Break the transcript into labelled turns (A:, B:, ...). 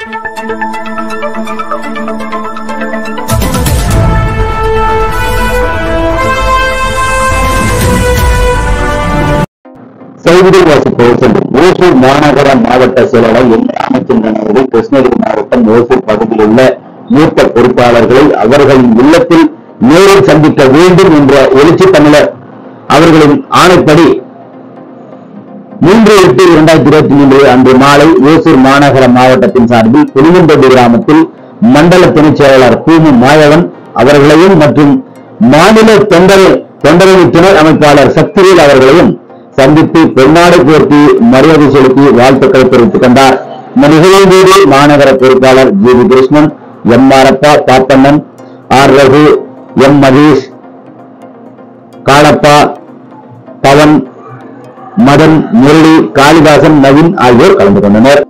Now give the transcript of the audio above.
A: செய்திகள் வாசிப்பவர் செல்வம் ஓசூர் மாநகர மாவட்ட செயலாளர் எம் ராமச்சந்திரன் அவர்கள் கிருஷ்ணகிரி மாவட்டம் ஓசூர் பகுதியில் உள்ள மூத்த பொறுப்பாளர்களை அவர்களின் இல்லத்தில் நேரில் சந்திக்க வேண்டும் என்ற எழுச்சி தமிழர் அவர்களின் ஆணைப்படி மூன்று எட்டு இரண்டாயிரத்தி இருபத்தி மூன்று அன்று மாலை ஓசூர் மாநகர மாவட்டத்தின் சார்பில் புலிவந்தொடி கிராமத்தில் மண்டல துணைச் செயலாளர் பூமு மாயவன் அவர்களையும் மற்றும் மாநில தொண்டர் தொண்டரணி துணை அமைப்பாளர் சக்திவேல் அவர்களையும் சந்தித்து பொன்னாடை போர்த்தி மரியாதை செலுத்தி வாழ்த்துக்களை தெரிவித்துக் கொண்டார் இந்த நிகழ்வின் போது மாநகர பொறுப்பாளர் G V Krishnan M Arappa Pappannan R Raghu M Mahesh Kalappa Pavan Madan Murali Kalidasan Naveen ஆகியோர் கலந்து கொண்டனர்